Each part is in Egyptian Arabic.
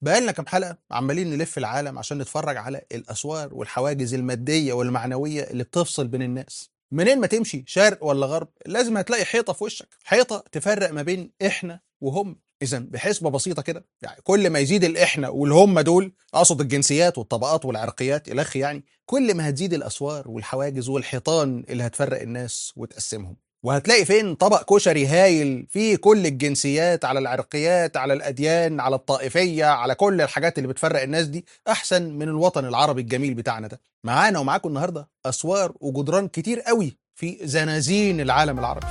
بقالنا كام حلقه عمالين نلف العالم عشان نتفرج على الاسوار والحواجز الماديه والمعنويه اللي بتفصل بين الناس منين ما تمشي شرق ولا غرب لازم هتلاقي حيطه في وشك حيطه تفرق ما بين احنا وهم اذا بحسبه بسيطه كده يعني كل ما يزيد الاحنا والهم دول اقصد الجنسيات والطبقات والعرقيات الخ يعني كل ما هتزيد الاسوار والحواجز والحيطان اللي هتفرق الناس وتقسمهم وهتلاقي فين طبق كشري هايل فيه كل الجنسيات على العرقيات على الاديان على الطائفيه على كل الحاجات اللي بتفرق الناس دي احسن من الوطن العربي الجميل بتاعنا ده معانا ومعاكم النهارده اسوار وجدران كتير قوي في زنازين العالم العربي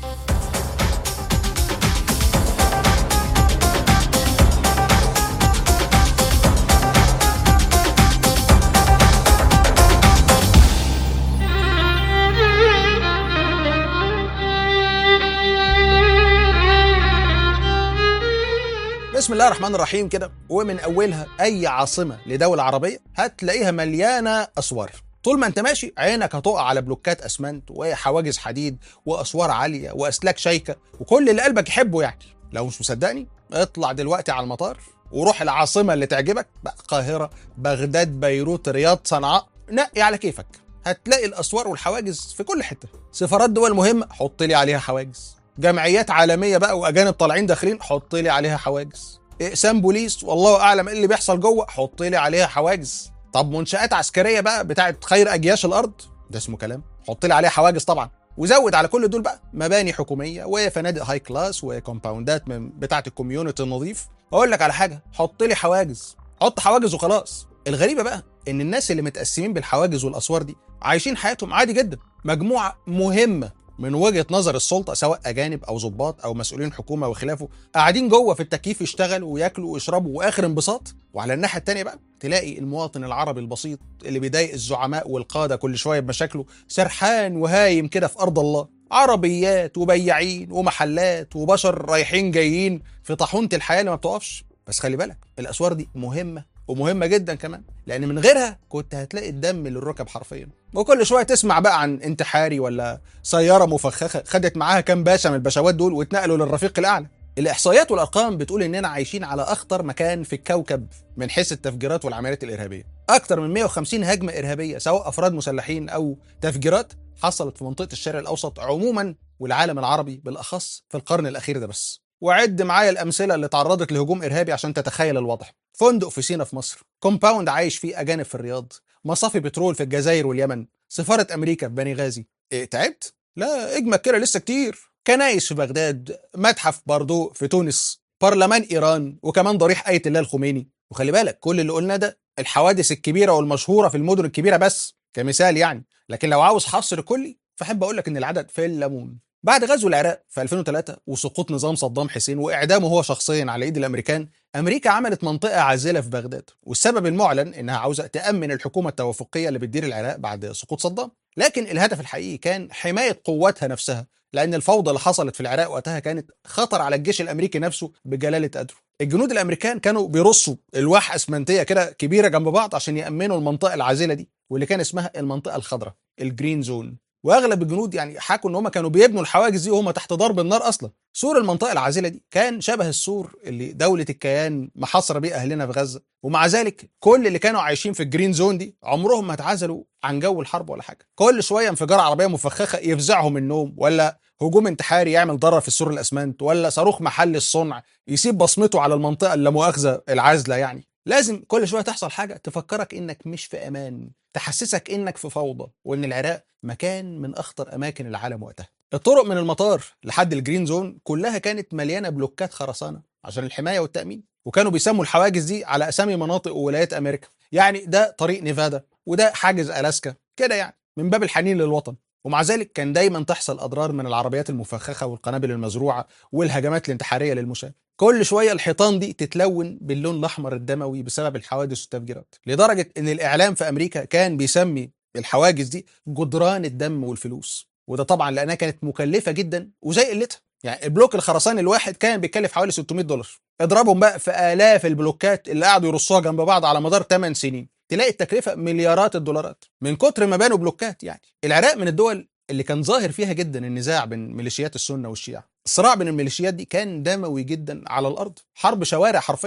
بسم الله الرحمن الرحيم كده ومن اولها اي عاصمه لدوله عربيه هتلاقيها مليانه اسوار طول ما انت ماشي عينك هتقع على بلوكات اسمنت وحواجز حديد واسوار عاليه واسلاك شيكه وكل اللي قلبك يحبه يعني لو مش مصدقني اطلع دلوقتي على المطار وروح العاصمه اللي تعجبك بقى القاهره بغداد بيروت رياض صنعاء نقي على كيفك هتلاقي الاسوار والحواجز في كل حته سفارات دول مهمه حط لي عليها حواجز جمعيات عالميه بقى واجانب طالعين داخلين حط لي عليها حواجز اقسام بوليس والله اعلم ايه اللي بيحصل جوه حط لي عليها حواجز طب منشات عسكريه بقى بتاعت خير اجياش الارض ده اسمه كلام حط لي عليها حواجز طبعا وزود على كل دول بقى مباني حكوميه وفنادق هاي كلاس وكومباوندات من بتاعه الكوميونتي النظيف اقول لك على حاجه حط لي حواجز حط حواجز وخلاص الغريبه بقى ان الناس اللي متقسمين بالحواجز والاسوار دي عايشين حياتهم عادي جدا مجموعه مهمه من وجهه نظر السلطه سواء اجانب او ضباط او مسؤولين حكومه وخلافه قاعدين جوه في التكييف يشتغلوا وياكلوا ويشربوا واخر انبساط وعلى الناحيه الثانيه بقى تلاقي المواطن العربي البسيط اللي بيضايق الزعماء والقاده كل شويه بمشاكله سرحان وهايم كده في ارض الله عربيات وبياعين ومحلات وبشر رايحين جايين في طاحونه الحياه اللي ما بتقفش بس خلي بالك الاسوار دي مهمه ومهمه جدا كمان لان من غيرها كنت هتلاقي الدم للركب حرفيا وكل شويه تسمع بقى عن انتحاري ولا سياره مفخخه خدت معاها كام باشا من البشوات دول واتنقلوا للرفيق الاعلى الاحصائيات والارقام بتقول اننا عايشين على اخطر مكان في الكوكب من حيث التفجيرات والعمليات الارهابيه اكثر من 150 هجمه ارهابيه سواء افراد مسلحين او تفجيرات حصلت في منطقه الشرق الاوسط عموما والعالم العربي بالاخص في القرن الاخير ده بس وعد معايا الامثله اللي تعرضت لهجوم ارهابي عشان تتخيل الوضع فندق في سينا في مصر كومباوند عايش فيه اجانب في الرياض مصافي بترول في الجزائر واليمن سفاره امريكا في بني غازي إيه تعبت لا اجمل كده لسه كتير كنايس في بغداد متحف باردو في تونس برلمان ايران وكمان ضريح ايه الله الخميني وخلي بالك كل اللي قلنا ده الحوادث الكبيره والمشهوره في المدن الكبيره بس كمثال يعني لكن لو عاوز حصر كلي فاحب اقول لك ان العدد في الليمون بعد غزو العراق في 2003 وسقوط نظام صدام حسين واعدامه هو شخصيا على ايد الامريكان امريكا عملت منطقه عازله في بغداد والسبب المعلن انها عاوزه تامن الحكومه التوافقيه اللي بتدير العراق بعد سقوط صدام لكن الهدف الحقيقي كان حمايه قواتها نفسها لان الفوضى اللي حصلت في العراق وقتها كانت خطر على الجيش الامريكي نفسه بجلاله قدره الجنود الامريكان كانوا بيرصوا الواح اسمنتيه كده كبيره جنب بعض عشان يامنوا المنطقه العازله دي واللي كان اسمها المنطقه الخضراء الجرين زون واغلب الجنود يعني حكوا ان هم كانوا بيبنوا الحواجز دي وهم تحت ضرب النار اصلا سور المنطقه العازله دي كان شبه السور اللي دوله الكيان محاصره بيه اهلنا في غزه ومع ذلك كل اللي كانوا عايشين في الجرين زون دي عمرهم ما اتعزلوا عن جو الحرب ولا حاجه كل شويه انفجار عربيه مفخخه يفزعهم النوم ولا هجوم انتحاري يعمل ضرر في السور الاسمنت ولا صاروخ محل الصنع يسيب بصمته على المنطقه اللي مؤاخذه العازله يعني لازم كل شويه تحصل حاجه تفكرك انك مش في امان تحسسك انك في فوضى وان العراق مكان من اخطر اماكن العالم وقتها الطرق من المطار لحد الجرين زون كلها كانت مليانه بلوكات خرسانه عشان الحمايه والتامين وكانوا بيسموا الحواجز دي على اسامي مناطق وولايات امريكا يعني ده طريق نيفادا وده حاجز الاسكا كده يعني من باب الحنين للوطن ومع ذلك كان دايما تحصل اضرار من العربيات المفخخه والقنابل المزروعه والهجمات الانتحاريه للمشاة كل شويه الحيطان دي تتلون باللون الاحمر الدموي بسبب الحوادث والتفجيرات لدرجه ان الاعلام في امريكا كان بيسمي الحواجز دي جدران الدم والفلوس وده طبعا لانها كانت مكلفه جدا وزي قلتها يعني البلوك الخرساني الواحد كان بيتكلف حوالي 600 دولار اضربهم بقى في الاف البلوكات اللي قعدوا يرصوها جنب بعض على مدار 8 سنين تلاقي التكلفه مليارات الدولارات من كتر ما بانوا بلوكات يعني العراق من الدول اللي كان ظاهر فيها جدا النزاع بين ميليشيات السنه والشيعه الصراع بين الميليشيات دي كان دموي جدا على الارض حرب شوارع حرفيا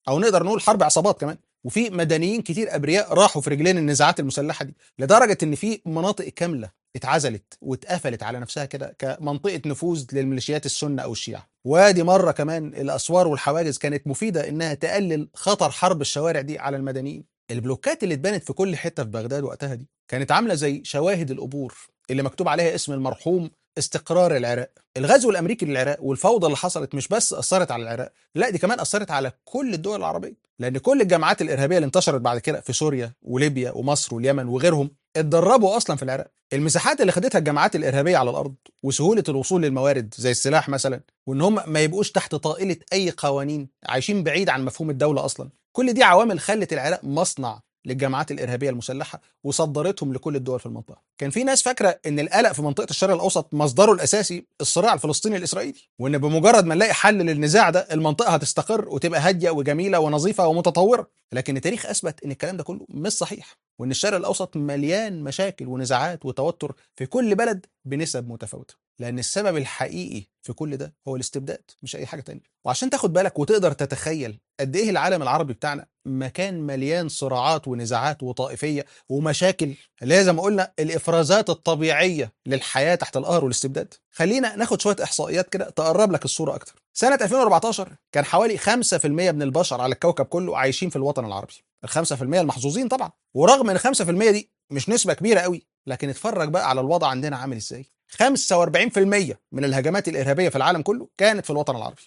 او نقدر نقول حرب عصابات كمان وفي مدنيين كتير ابرياء راحوا في رجلين النزاعات المسلحه دي لدرجه ان في مناطق كامله اتعزلت واتقفلت على نفسها كده كمنطقه نفوذ للميليشيات السنه او الشيعه وادي مره كمان الاسوار والحواجز كانت مفيده انها تقلل خطر حرب الشوارع دي على المدنيين البلوكات اللي اتبنت في كل حته في بغداد وقتها دي كانت عامله زي شواهد القبور اللي مكتوب عليها اسم المرحوم استقرار العراق الغزو الامريكي للعراق والفوضى اللي حصلت مش بس اثرت على العراق لا دي كمان اثرت على كل الدول العربيه لان كل الجماعات الارهابيه اللي انتشرت بعد كده في سوريا وليبيا ومصر واليمن وغيرهم اتدربوا اصلا في العراق المساحات اللي خدتها الجماعات الارهابيه على الارض وسهوله الوصول للموارد زي السلاح مثلا وان هم ما يبقوش تحت طائله اي قوانين عايشين بعيد عن مفهوم الدوله اصلا كل دي عوامل خلت العراق مصنع للجماعات الارهابيه المسلحه وصدرتهم لكل الدول في المنطقه. كان في ناس فاكره ان القلق في منطقه الشرق الاوسط مصدره الاساسي الصراع الفلسطيني الاسرائيلي، وان بمجرد ما نلاقي حل للنزاع ده المنطقه هتستقر وتبقى هاديه وجميله ونظيفه ومتطوره، لكن التاريخ اثبت ان الكلام ده كله مش صحيح، وان الشرق الاوسط مليان مشاكل ونزاعات وتوتر في كل بلد بنسب متفاوته. لان السبب الحقيقي في كل ده هو الاستبداد مش اي حاجه تانية وعشان تاخد بالك وتقدر تتخيل قد ايه العالم العربي بتاعنا مكان مليان صراعات ونزاعات وطائفيه ومشاكل اللي هي زي ما قلنا الافرازات الطبيعيه للحياه تحت القهر والاستبداد خلينا ناخد شويه احصائيات كده تقرب لك الصوره اكتر سنه 2014 كان حوالي 5% من البشر على الكوكب كله عايشين في الوطن العربي ال 5% المحظوظين طبعا ورغم ان 5% دي مش نسبه كبيره قوي لكن اتفرج بقى على الوضع عندنا عامل ازاي 45% من الهجمات الإرهابية في العالم كله كانت في الوطن العربي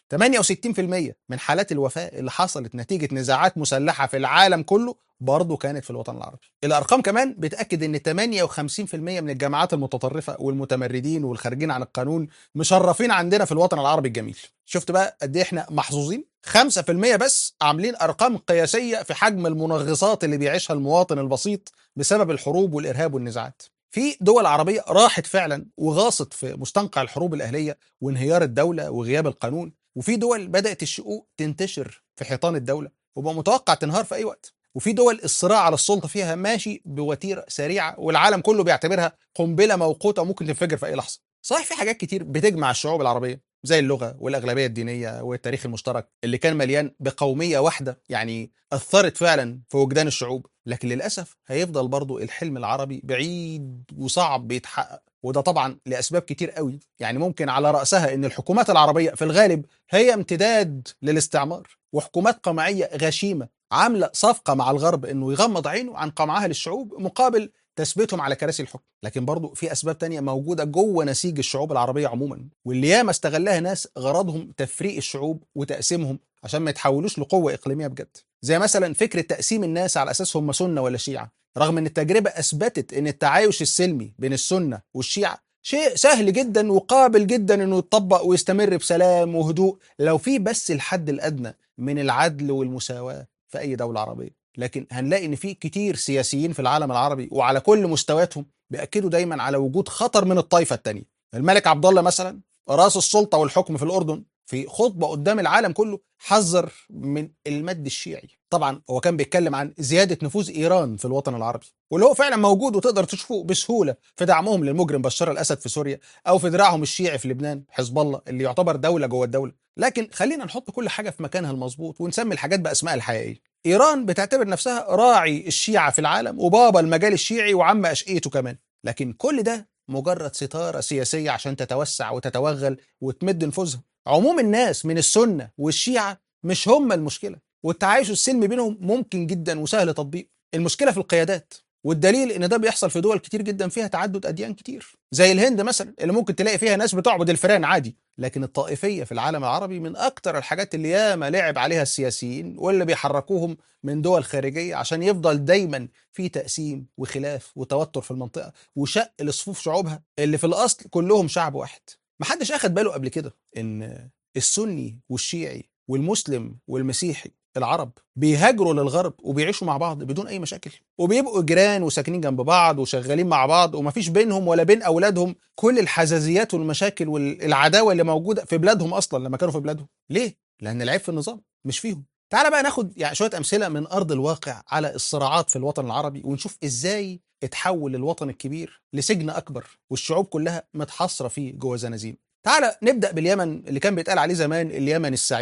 68% من حالات الوفاة اللي حصلت نتيجة نزاعات مسلحة في العالم كله برضه كانت في الوطن العربي الأرقام كمان بتأكد أن 58% من الجماعات المتطرفة والمتمردين والخارجين عن القانون مشرفين عندنا في الوطن العربي الجميل شفت بقى قد ايه احنا محظوظين 5% بس عاملين ارقام قياسيه في حجم المنغصات اللي بيعيشها المواطن البسيط بسبب الحروب والارهاب والنزاعات في دول عربية راحت فعلا وغاصت في مستنقع الحروب الأهلية وانهيار الدولة وغياب القانون وفي دول بدأت الشقوق تنتشر في حيطان الدولة وبقى متوقع تنهار في أي وقت وفي دول الصراع على السلطة فيها ماشي بوتيرة سريعة والعالم كله بيعتبرها قنبلة موقوتة وممكن تنفجر في أي لحظة صحيح في حاجات كتير بتجمع الشعوب العربية زي اللغة والأغلبية الدينية والتاريخ المشترك اللي كان مليان بقومية واحدة يعني أثرت فعلا في وجدان الشعوب لكن للأسف هيفضل برضو الحلم العربي بعيد وصعب بيتحقق وده طبعا لأسباب كتير قوي يعني ممكن على رأسها أن الحكومات العربية في الغالب هي امتداد للاستعمار وحكومات قمعية غشيمة عاملة صفقة مع الغرب أنه يغمض عينه عن قمعها للشعوب مقابل تثبيتهم على كراسي الحكم لكن برضو في اسباب تانية موجوده جوه نسيج الشعوب العربيه عموما واللي ياما استغلها ناس غرضهم تفريق الشعوب وتقسيمهم عشان ما يتحولوش لقوه اقليميه بجد زي مثلا فكره تقسيم الناس على اساس هم سنه ولا شيعه رغم ان التجربه اثبتت ان التعايش السلمي بين السنه والشيعه شيء سهل جدا وقابل جدا انه يتطبق ويستمر بسلام وهدوء لو في بس الحد الادنى من العدل والمساواه في اي دوله عربيه لكن هنلاقي ان في كتير سياسيين في العالم العربي وعلى كل مستوياتهم بياكدوا دايما على وجود خطر من الطائفه الثانيه الملك عبد الله مثلا راس السلطه والحكم في الاردن في خطبه قدام العالم كله حذر من المد الشيعي طبعا هو كان بيتكلم عن زياده نفوذ ايران في الوطن العربي واللي هو فعلا موجود وتقدر تشوفه بسهوله في دعمهم للمجرم بشار الاسد في سوريا او في دراعهم الشيعي في لبنان حزب الله اللي يعتبر دوله جوه الدوله لكن خلينا نحط كل حاجه في مكانها المظبوط ونسمي الحاجات باسمائها الحقيقيه ايران بتعتبر نفسها راعي الشيعه في العالم وبابا المجال الشيعي وعم اشقيته كمان لكن كل ده مجرد ستاره سياسيه عشان تتوسع وتتوغل وتمد نفوذها عموم الناس من السنه والشيعه مش هم المشكله والتعايش السلمي بينهم ممكن جدا وسهل تطبيقه المشكله في القيادات والدليل ان ده بيحصل في دول كتير جدا فيها تعدد اديان كتير زي الهند مثلا اللي ممكن تلاقي فيها ناس بتعبد الفئران عادي لكن الطائفيه في العالم العربي من اكتر الحاجات اللي ياما لعب عليها السياسيين واللي بيحركوهم من دول خارجيه عشان يفضل دايما في تقسيم وخلاف وتوتر في المنطقه وشق لصفوف شعوبها اللي في الاصل كلهم شعب واحد محدش اخد باله قبل كده ان السني والشيعي والمسلم والمسيحي العرب بيهاجروا للغرب وبيعيشوا مع بعض بدون اي مشاكل وبيبقوا جيران وساكنين جنب بعض وشغالين مع بعض ومفيش بينهم ولا بين اولادهم كل الحزازيات والمشاكل والعداوه اللي موجوده في بلادهم اصلا لما كانوا في بلادهم ليه لان العيب في النظام مش فيهم تعال بقى ناخد يعني شويه امثله من ارض الواقع على الصراعات في الوطن العربي ونشوف ازاي اتحول الوطن الكبير لسجن اكبر والشعوب كلها متحصره فيه جوه زنازين تعال نبدا باليمن اللي كان بيتقال عليه زمان اليمن السعيد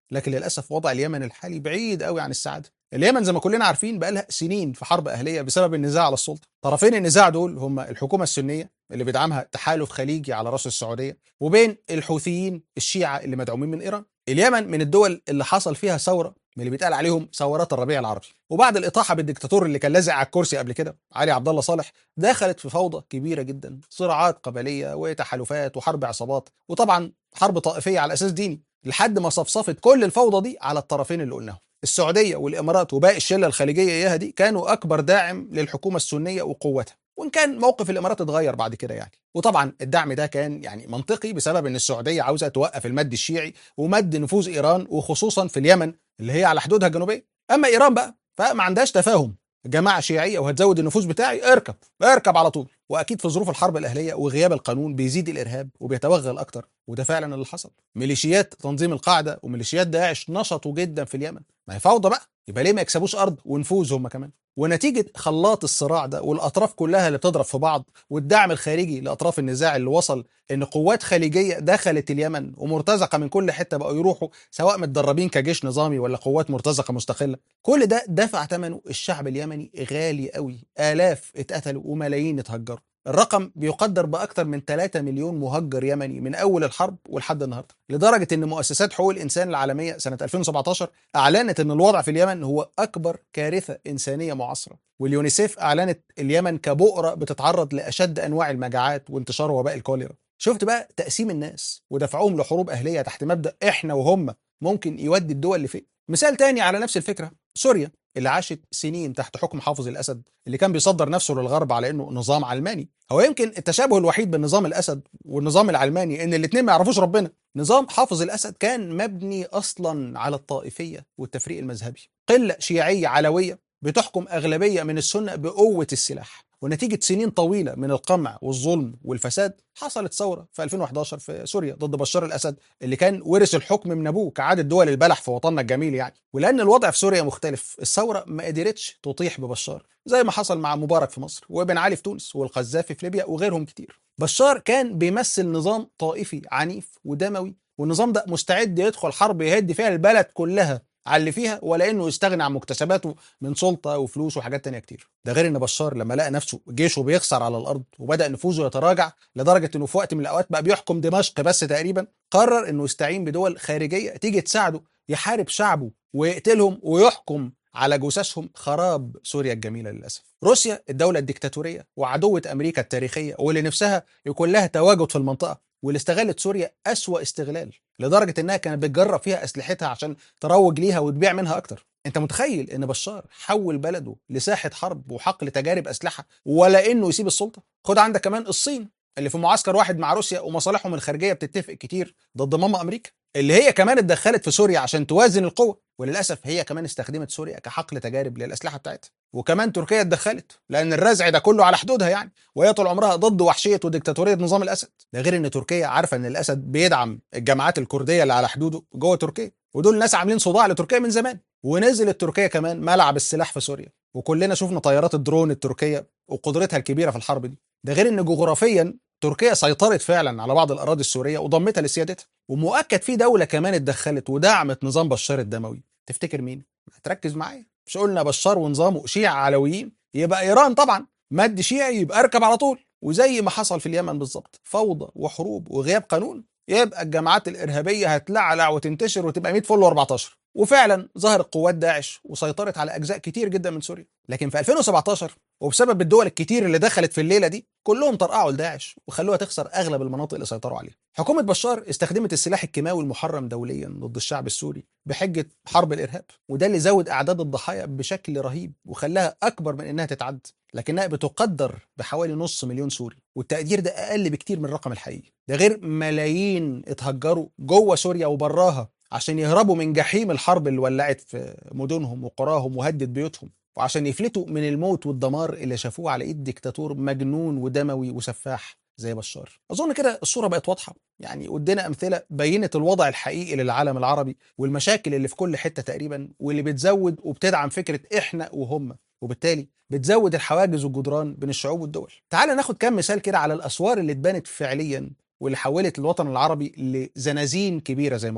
لكن للاسف وضع اليمن الحالي بعيد قوي عن السعاده اليمن زي ما كلنا عارفين بقى لها سنين في حرب اهليه بسبب النزاع على السلطه طرفين النزاع دول هم الحكومه السنيه اللي بيدعمها تحالف خليجي على راس السعوديه وبين الحوثيين الشيعه اللي مدعومين من ايران اليمن من الدول اللي حصل فيها ثوره من اللي بيتقال عليهم ثورات الربيع العربي وبعد الاطاحه بالدكتاتور اللي كان لازق على الكرسي قبل كده علي عبد الله صالح دخلت في فوضى كبيره جدا صراعات قبليه وتحالفات وحرب عصابات وطبعا حرب طائفيه على اساس ديني لحد ما صفصفت كل الفوضى دي على الطرفين اللي قلناهم السعوديه والامارات وباقي الشله الخليجيه اياها دي كانوا اكبر داعم للحكومه السنيه وقوتها وان كان موقف الامارات اتغير بعد كده يعني وطبعا الدعم ده كان يعني منطقي بسبب ان السعوديه عاوزه توقف المد الشيعي ومد نفوذ ايران وخصوصا في اليمن اللي هي على حدودها الجنوبيه اما ايران بقى فما عندهاش تفاهم جماعه شيعيه وهتزود النفوذ بتاعي اركب اركب على طول واكيد في ظروف الحرب الاهليه وغياب القانون بيزيد الارهاب وبيتوغل اكتر وده فعلا اللي حصل ميليشيات تنظيم القاعده وميليشيات داعش نشطوا جدا في اليمن ما هي فوضى بقى يبقى ليه ما يكسبوش ارض ونفوذ هم كمان ونتيجة خلاط الصراع ده والأطراف كلها اللي بتضرب في بعض والدعم الخارجي لأطراف النزاع اللي وصل إن قوات خليجية دخلت اليمن ومرتزقة من كل حتة بقوا يروحوا سواء متدربين كجيش نظامي ولا قوات مرتزقة مستقلة كل ده دفع ثمنه الشعب اليمني غالي قوي آلاف اتقتلوا وملايين اتهجروا الرقم بيقدر بأكثر من 3 مليون مهجر يمني من أول الحرب ولحد النهاردة لدرجة أن مؤسسات حقوق الإنسان العالمية سنة 2017 أعلنت أن الوضع في اليمن هو أكبر كارثة إنسانية معاصرة واليونيسيف أعلنت اليمن كبؤرة بتتعرض لأشد أنواع المجاعات وانتشار وباء الكوليرا شفت بقى تقسيم الناس ودفعهم لحروب أهلية تحت مبدأ إحنا وهم ممكن يودي الدول لفين مثال تاني على نفس الفكرة سوريا اللي عاشت سنين تحت حكم حافظ الاسد اللي كان بيصدر نفسه للغرب على انه نظام علماني هو يمكن التشابه الوحيد بين نظام الاسد والنظام العلماني ان الاثنين ما يعرفوش ربنا نظام حافظ الاسد كان مبني اصلا على الطائفيه والتفريق المذهبي قله شيعيه علويه بتحكم اغلبيه من السنه بقوه السلاح ونتيجة سنين طويلة من القمع والظلم والفساد حصلت ثورة في 2011 في سوريا ضد بشار الأسد اللي كان ورث الحكم من أبوه كعادة دول البلح في وطننا الجميل يعني ولأن الوضع في سوريا مختلف الثورة ما قدرتش تطيح ببشار زي ما حصل مع مبارك في مصر وبن علي في تونس والقذافي في ليبيا وغيرهم كتير بشار كان بيمثل نظام طائفي عنيف ودموي والنظام ده مستعد يدخل حرب يهدي فيها البلد كلها على اللي فيها ولا انه يستغني عن مكتسباته من سلطه وفلوس وحاجات تانية كتير ده غير ان بشار لما لقى نفسه جيشه بيخسر على الارض وبدا نفوذه يتراجع لدرجه انه في وقت من الاوقات بقى بيحكم دمشق بس تقريبا قرر انه يستعين بدول خارجيه تيجي تساعده يحارب شعبه ويقتلهم ويحكم على جثثهم خراب سوريا الجميله للاسف. روسيا الدوله الديكتاتوريه وعدوه امريكا التاريخيه واللي نفسها يكون لها تواجد في المنطقه واللي استغلت سوريا أسوأ استغلال لدرجة إنها كانت بتجرب فيها أسلحتها عشان تروج ليها وتبيع منها أكتر أنت متخيل إن بشار حول بلده لساحة حرب وحقل تجارب أسلحة ولا إنه يسيب السلطة خد عندك كمان الصين اللي في معسكر واحد مع روسيا ومصالحهم الخارجية بتتفق كتير ضد ماما أمريكا اللي هي كمان اتدخلت في سوريا عشان توازن القوة وللأسف هي كمان استخدمت سوريا كحقل تجارب للأسلحة بتاعتها وكمان تركيا اتدخلت لأن الرزع ده كله على حدودها يعني وهي طول عمرها ضد وحشية وديكتاتورية نظام الأسد ده غير إن تركيا عارفة إن الأسد بيدعم الجماعات الكردية اللي على حدوده جوه تركيا ودول ناس عاملين صداع لتركيا من زمان ونزلت تركيا كمان ملعب السلاح في سوريا وكلنا شفنا طيارات الدرون التركية وقدرتها الكبيرة في الحرب دي ده غير إن جغرافيا تركيا سيطرت فعلا على بعض الاراضي السوريه وضمتها لسيادتها ومؤكد في دوله كمان اتدخلت ودعمت نظام بشار الدموي تفتكر مين هتركز معايا مش قلنا بشار ونظامه شيعة علويين يبقى ايران طبعا مد شيعي يبقى اركب على طول وزي ما حصل في اليمن بالظبط فوضى وحروب وغياب قانون يبقى الجماعات الارهابيه هتلعلع وتنتشر وتبقى 100 فل و14 وفعلا ظهرت قوات داعش وسيطرت على اجزاء كتير جدا من سوريا لكن في 2017 وبسبب الدول الكتير اللي دخلت في الليله دي كلهم طرقعوا لداعش وخلوها تخسر اغلب المناطق اللي سيطروا عليها حكومه بشار استخدمت السلاح الكيماوي المحرم دوليا ضد الشعب السوري بحجه حرب الارهاب وده اللي زود اعداد الضحايا بشكل رهيب وخلاها اكبر من انها تتعد لكنها بتقدر بحوالي نص مليون سوري والتقدير ده اقل بكتير من الرقم الحقيقي ده غير ملايين اتهجروا جوه سوريا وبراها عشان يهربوا من جحيم الحرب اللي ولعت في مدنهم وقراهم وهدت بيوتهم وعشان يفلتوا من الموت والدمار اللي شافوه على ايد ديكتاتور مجنون ودموي وسفاح زي بشار اظن كده الصوره بقت واضحه يعني قدنا امثله بينت الوضع الحقيقي للعالم العربي والمشاكل اللي في كل حته تقريبا واللي بتزود وبتدعم فكره احنا وهم وبالتالي بتزود الحواجز والجدران بين الشعوب والدول تعال ناخد كام مثال كده على الاسوار اللي اتبنت فعليا واللي حولت الوطن العربي لزنازين كبيره زي ما قلنا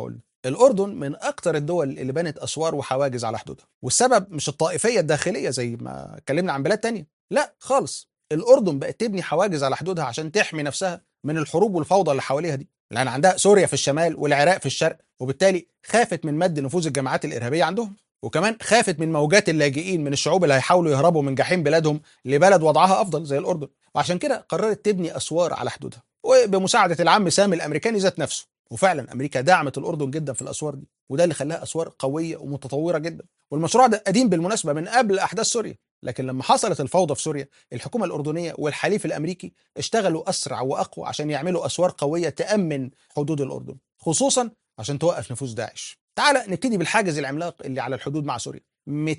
الأردن من أكتر الدول اللي بنت أسوار وحواجز على حدودها والسبب مش الطائفية الداخلية زي ما اتكلمنا عن بلاد تانية لا خالص الأردن بقت تبني حواجز على حدودها عشان تحمي نفسها من الحروب والفوضى اللي حواليها دي لأن عندها سوريا في الشمال والعراق في الشرق وبالتالي خافت من مد نفوذ الجماعات الإرهابية عندهم وكمان خافت من موجات اللاجئين من الشعوب اللي هيحاولوا يهربوا من جحيم بلادهم لبلد وضعها أفضل زي الأردن وعشان كده قررت تبني أسوار على حدودها وبمساعدة العم سامي الأمريكاني ذات نفسه وفعلا امريكا دعمت الاردن جدا في الاسوار دي وده اللي خلاها اسوار قويه ومتطوره جدا والمشروع ده قديم بالمناسبه من قبل احداث سوريا لكن لما حصلت الفوضى في سوريا الحكومه الاردنيه والحليف الامريكي اشتغلوا اسرع واقوى عشان يعملوا اسوار قويه تامن حدود الاردن خصوصا عشان توقف نفوذ داعش تعال نبتدي بالحاجز العملاق اللي على الحدود مع سوريا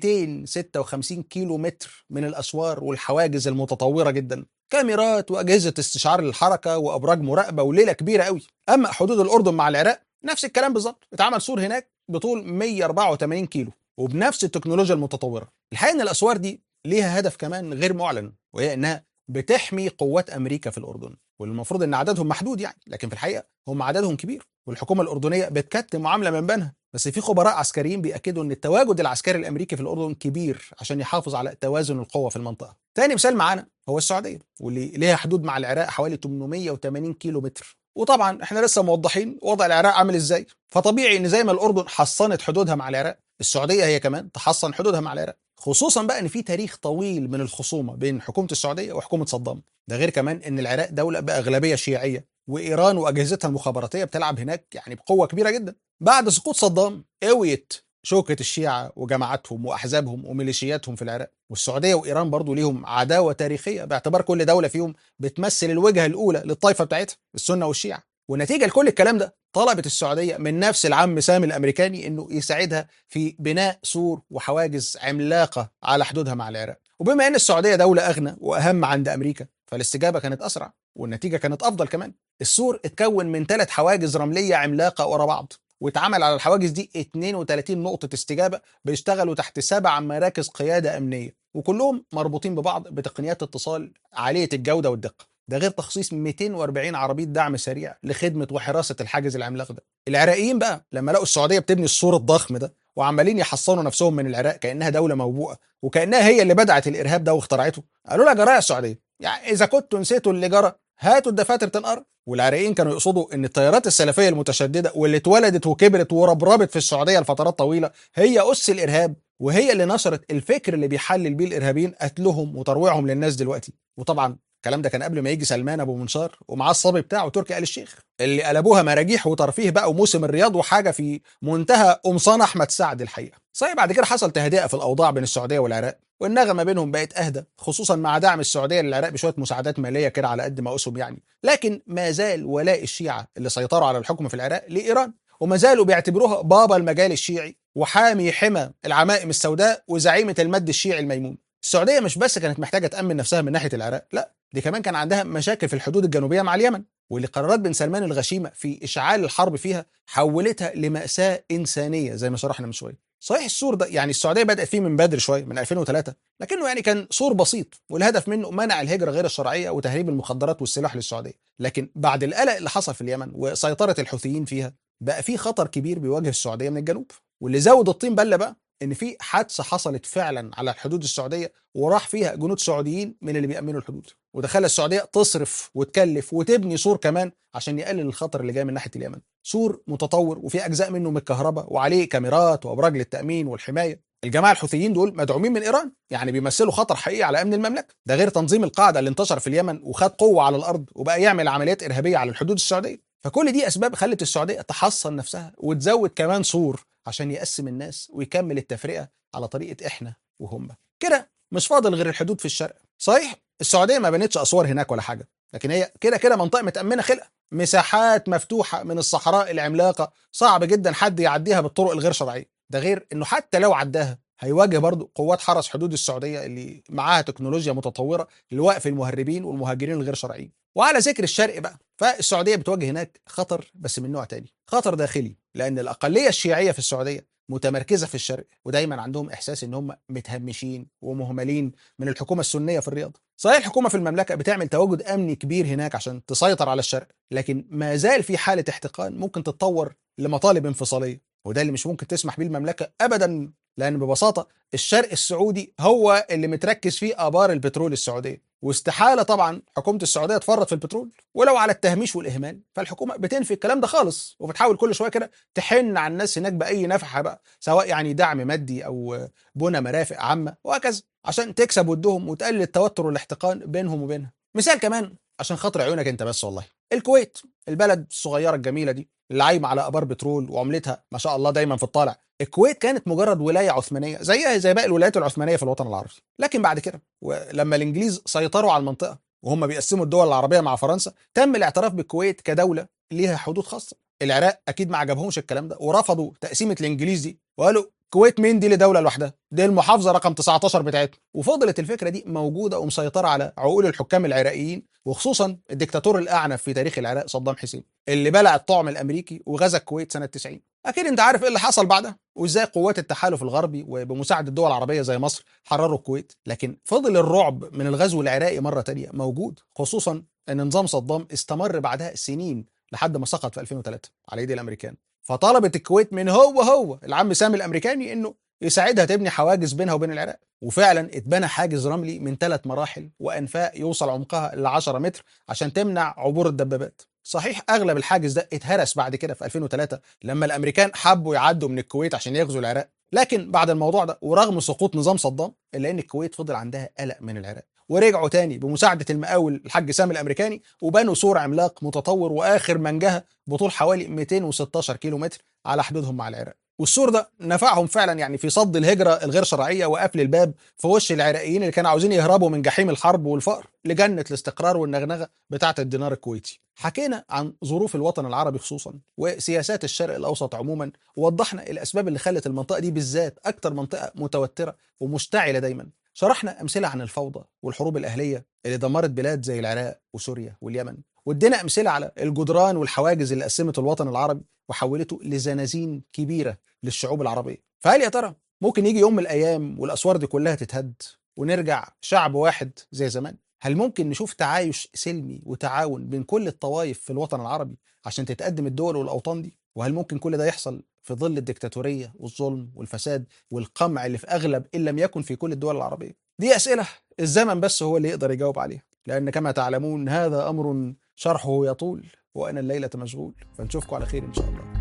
256 كيلو متر من الاسوار والحواجز المتطوره جدا كاميرات واجهزه استشعار للحركه وابراج مراقبه وليله كبيره قوي اما حدود الاردن مع العراق نفس الكلام بالظبط اتعمل سور هناك بطول 184 كيلو وبنفس التكنولوجيا المتطوره الحقيقه ان الاسوار دي ليها هدف كمان غير معلن وهي انها بتحمي قوات امريكا في الاردن والمفروض ان عددهم محدود يعني لكن في الحقيقه هم عددهم كبير والحكومه الاردنيه بتكتم معامله من بينها بس في خبراء عسكريين بيأكدوا ان التواجد العسكري الامريكي في الاردن كبير عشان يحافظ على توازن القوة في المنطقة. تاني مثال معانا هو السعودية واللي ليها حدود مع العراق حوالي 880 كيلو متر. وطبعا احنا لسه موضحين وضع العراق عامل ازاي فطبيعي ان زي ما الاردن حصنت حدودها مع العراق السعوديه هي كمان تحصن حدودها مع العراق خصوصا بقى ان في تاريخ طويل من الخصومه بين حكومه السعوديه وحكومه صدام ده غير كمان ان العراق دوله باغلبيه شيعيه وايران واجهزتها المخابراتيه بتلعب هناك يعني بقوه كبيره جدا بعد سقوط صدام قويت شوكة الشيعة وجماعاتهم وأحزابهم وميليشياتهم في العراق والسعودية وإيران برضو ليهم عداوة تاريخية باعتبار كل دولة فيهم بتمثل الوجهة الأولى للطائفة بتاعتها السنة والشيعة ونتيجة لكل الكلام ده طلبت السعودية من نفس العم سامي الأمريكاني أنه يساعدها في بناء سور وحواجز عملاقة على حدودها مع العراق وبما أن السعودية دولة أغنى وأهم عند أمريكا فالاستجابة كانت أسرع والنتيجة كانت أفضل كمان السور اتكون من ثلاث حواجز رملية عملاقة ورا بعض واتعمل على الحواجز دي 32 نقطة استجابة بيشتغلوا تحت سبع مراكز قيادة أمنية وكلهم مربوطين ببعض بتقنيات اتصال عالية الجودة والدقة ده غير تخصيص 240 عربية دعم سريع لخدمة وحراسة الحاجز العملاق ده العراقيين بقى لما لقوا السعودية بتبني السور الضخم ده وعمالين يحصنوا نفسهم من العراق كأنها دولة موبوءة وكأنها هي اللي بدعت الإرهاب ده واخترعته قالوا لها جرايه السعودية يعني إذا كنتوا نسيتوا اللي جرى هاتوا الدفاتر تنقر والعراقيين كانوا يقصدوا ان التيارات السلفيه المتشدده واللي اتولدت وكبرت وربربت في السعوديه لفترات طويله هي اس الارهاب وهي اللي نشرت الفكر اللي بيحلل بيه الارهابيين قتلهم وترويعهم للناس دلوقتي وطبعا الكلام ده كان قبل ما يجي سلمان ابو منشار ومعاه الصبي بتاعه تركي آل الشيخ اللي قلبوها مراجيح وترفيه بقى وموسم الرياض وحاجه في منتهى قمصان احمد سعد الحقيقه صحيح بعد كده حصل تهدئه في الاوضاع بين السعوديه والعراق والنغمه بينهم بقت اهدى خصوصا مع دعم السعوديه للعراق بشويه مساعدات ماليه كده على قد ما اسهم يعني لكن ما زال ولاء الشيعه اللي سيطروا على الحكم في العراق لايران وما زالوا بيعتبروها بابا المجال الشيعي وحامي حمى العمائم السوداء وزعيمه المد الشيعي الميمون السعوديه مش بس كانت محتاجه تامن نفسها من ناحيه العراق لا دي كمان كان عندها مشاكل في الحدود الجنوبيه مع اليمن واللي قرارات بن سلمان الغشيمه في اشعال الحرب فيها حولتها لماساه انسانيه زي ما شرحنا من شويه صحيح السور ده يعني السعوديه بدات فيه من بدري شويه من 2003 لكنه يعني كان سور بسيط والهدف منه منع الهجره غير الشرعيه وتهريب المخدرات والسلاح للسعوديه لكن بعد القلق اللي حصل في اليمن وسيطره الحوثيين فيها بقى في خطر كبير بيواجه السعوديه من الجنوب واللي زود الطين بله بقى ان في حادثه حصلت فعلا على الحدود السعوديه وراح فيها جنود سعوديين من اللي بيامنوا الحدود وده خلى السعوديه تصرف وتكلف وتبني سور كمان عشان يقلل الخطر اللي جاي من ناحيه اليمن سور متطور وفي اجزاء منه من الكهرباء وعليه كاميرات وابراج للتامين والحمايه الجماعه الحوثيين دول مدعومين من ايران يعني بيمثلوا خطر حقيقي على امن المملكه ده غير تنظيم القاعده اللي انتشر في اليمن وخد قوه على الارض وبقى يعمل عمليات ارهابيه على الحدود السعوديه فكل دي اسباب خلت السعوديه تحصن نفسها وتزود كمان سور عشان يقسم الناس ويكمل التفرقه على طريقه احنا وهم كده مش فاضل غير الحدود في الشرق صحيح السعوديه ما بنتش اسوار هناك ولا حاجه لكن هي كده كده منطقه متامنه خلقه مساحات مفتوحه من الصحراء العملاقه صعب جدا حد يعديها بالطرق الغير شرعيه ده غير انه حتى لو عداها هيواجه برضه قوات حرس حدود السعوديه اللي معاها تكنولوجيا متطوره لوقف المهربين والمهاجرين الغير شرعيين وعلى ذكر الشرق بقى فالسعوديه بتواجه هناك خطر بس من نوع تاني خطر داخلي لان الاقليه الشيعيه في السعوديه متمركزه في الشرق ودايما عندهم احساس ان هم متهمشين ومهملين من الحكومه السنيه في الرياض صحيح الحكومه في المملكه بتعمل تواجد امني كبير هناك عشان تسيطر على الشرق لكن ما زال في حاله احتقان ممكن تتطور لمطالب انفصاليه وده اللي مش ممكن تسمح بيه المملكه ابدا لان ببساطه الشرق السعودي هو اللي متركز فيه ابار البترول السعوديه واستحاله طبعا حكومه السعوديه تفرط في البترول ولو على التهميش والاهمال فالحكومه بتنفي الكلام ده خالص وبتحاول كل شويه كده تحن على الناس هناك باي نفحه بقى سواء يعني دعم مادي او بنى مرافق عامه وهكذا عشان تكسب ودهم وتقلل التوتر والاحتقان بينهم وبينها مثال كمان عشان خاطر عيونك انت بس والله الكويت البلد الصغيره الجميله دي اللي عايمه على ابار بترول وعملتها ما شاء الله دايما في الطالع الكويت كانت مجرد ولايه عثمانيه زيها زي باقي الولايات العثمانيه في الوطن العربي لكن بعد كده ولما الانجليز سيطروا على المنطقه وهم بيقسموا الدول العربيه مع فرنسا تم الاعتراف بالكويت كدوله ليها حدود خاصه العراق اكيد ما عجبهمش الكلام ده ورفضوا تقسيمه الانجليز دي وقالوا كويت مين دي لدوله لوحدها دي المحافظه رقم 19 بتاعتنا وفضلت الفكره دي موجوده ومسيطره على عقول الحكام العراقيين وخصوصا الدكتاتور الاعنف في تاريخ العراق صدام حسين اللي بلع الطعم الامريكي وغزا الكويت سنه 90 اكيد انت عارف ايه اللي حصل بعدها وازاي قوات التحالف الغربي وبمساعده الدول العربيه زي مصر حرروا الكويت لكن فضل الرعب من الغزو العراقي مره تانية موجود خصوصا ان نظام صدام استمر بعدها سنين لحد ما سقط في 2003 على ايدي الامريكان فطلبت الكويت من هو هو العم سامي الامريكاني انه يساعدها تبني حواجز بينها وبين العراق وفعلا اتبنى حاجز رملي من ثلاث مراحل وانفاق يوصل عمقها ل 10 متر عشان تمنع عبور الدبابات صحيح اغلب الحاجز ده اتهرس بعد كده في 2003 لما الامريكان حبوا يعدوا من الكويت عشان يغزوا العراق لكن بعد الموضوع ده ورغم سقوط نظام صدام الا ان الكويت فضل عندها قلق من العراق ورجعوا تاني بمساعدة المقاول الحاج سامي الأمريكاني وبنوا سور عملاق متطور وآخر منجها بطول حوالي 216 كيلو متر على حدودهم مع العراق والسور ده نفعهم فعلا يعني في صد الهجرة الغير شرعية وقفل الباب في وش العراقيين اللي كانوا عاوزين يهربوا من جحيم الحرب والفقر لجنة الاستقرار والنغنغة بتاعة الدينار الكويتي حكينا عن ظروف الوطن العربي خصوصا وسياسات الشرق الأوسط عموما ووضحنا الأسباب اللي خلت المنطقة دي بالذات أكتر منطقة متوترة ومشتعلة دايما شرحنا أمثلة عن الفوضى والحروب الأهلية اللي دمرت بلاد زي العراق وسوريا واليمن وادينا أمثلة على الجدران والحواجز اللي قسمت الوطن العربي وحولته لزنازين كبيرة للشعوب العربية فهل يا ترى ممكن يجي يوم من الأيام والأسوار دي كلها تتهد ونرجع شعب واحد زي زمان هل ممكن نشوف تعايش سلمي وتعاون بين كل الطوائف في الوطن العربي عشان تتقدم الدول والأوطان دي وهل ممكن كل ده يحصل في ظل الدكتاتورية والظلم والفساد والقمع اللي في أغلب إن لم يكن في كل الدول العربية دي أسئلة الزمن بس هو اللي يقدر يجاوب عليها لأن كما تعلمون هذا أمر شرحه يطول وأنا الليلة مشغول فنشوفكم على خير إن شاء الله